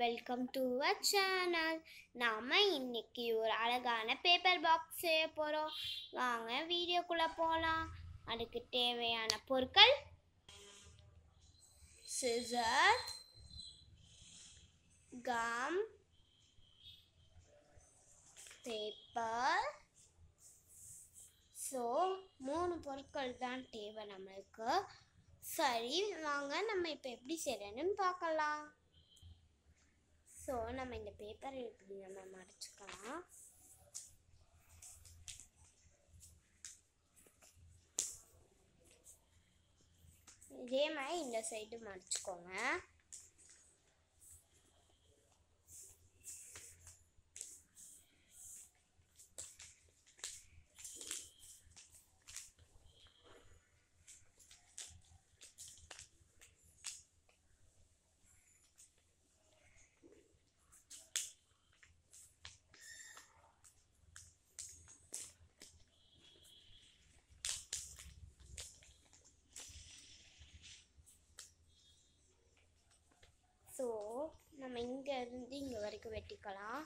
welcome to our channel நாம் இன்னைக்கு ஒரு அழகான பேப்பர் பாக்ஸ் செய்ய போகிறோம் வாங்க வீடியோக்குள்ளே போகலாம் அதுக்கு தேவையான பொருட்கள் சிசர் கம் பேப்பர் ஸோ மூணு பொருட்கள் தான் தேவை நம்மளுக்கு சரி வாங்க நம்ம இப்போ எப்படி செய்யறேன்னு பார்க்கலாம் ஸோ நம்ம இந்த பேப்பரை இப்படி நம்ம மடிச்சுக்கலாம் இதே மாதிரி இந்த சைடு மடிச்சுக்கோங்க ஸோ நம்ம இங்கே இருந்து இங்கே வரைக்கும் வெட்டிக்கலாம்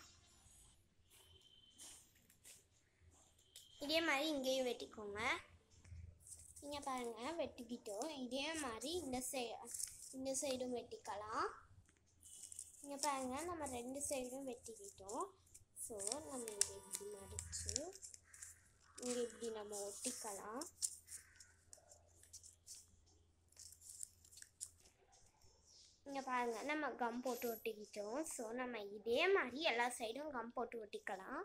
இதே மாதிரி இங்கேயும் வெட்டிக்கோங்க இங்கே பாருங்கள் வெட்டிக்கிட்டோம் இதே மாதிரி இந்த சைடு இந்த சைடும் வெட்டிக்கலாம் இங்கே பாருங்கள் நம்ம ரெண்டு சைடும் வெட்டிக்கிட்டோம் ஸோ நம்ம இங்கே இப்படி மடித்து இங்கே இப்படி நம்ம ஒட்டிக்கலாம் இங்கே பாருங்கள் நம்ம கம் போட்டு ஒட்டிக்கிட்டோம் ஸோ நம்ம இதே மாதிரி எல்லா சைடும் கம் போட்டு ஒட்டிக்கலாம்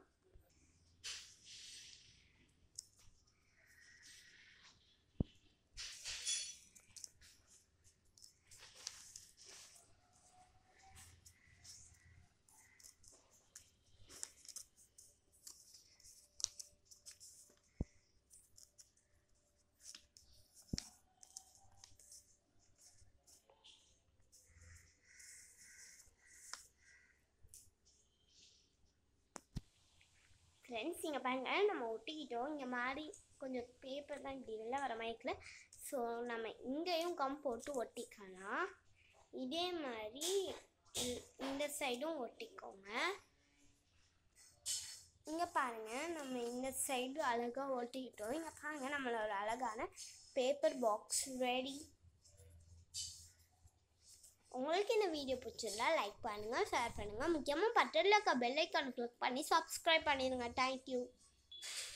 ஃப்ரெண்ட்ஸ் இங்கே பாருங்கள் நம்ம ஒட்டிக்கிட்டோம் இங்கே மாதிரி கொஞ்சம் பேப்பர் தான் இப்படி வெளில வர மாதிரி ஸோ நம்ம இங்கேயும் கம் போட்டு ஒட்டிக்கலாம் இதே மாதிரி இ- இந்த சைடும் ஒட்டிக்கோங்க இங்கே பாருங்கள் நம்ம இந்த சைடு அழகாக ஒட்டிக்கிட்டோம் இங்கே பாருங்கள் நம்மளோட அழகான பேப்பர் பாக்ஸ் ரெடி உங்களுக்கு இந்த வீடியோ பிடிச்சிருந்தா லைக் பண்ணுங்கள் ஷேர் பண்ணுங்கள் முக்கியமாக பக்கத்தில் இருக்க பெல் ஐக்கான் கிளிக் பண்ணி சப்ஸ்கிரைப் பண்ணிடுங்க தேங்க்யூ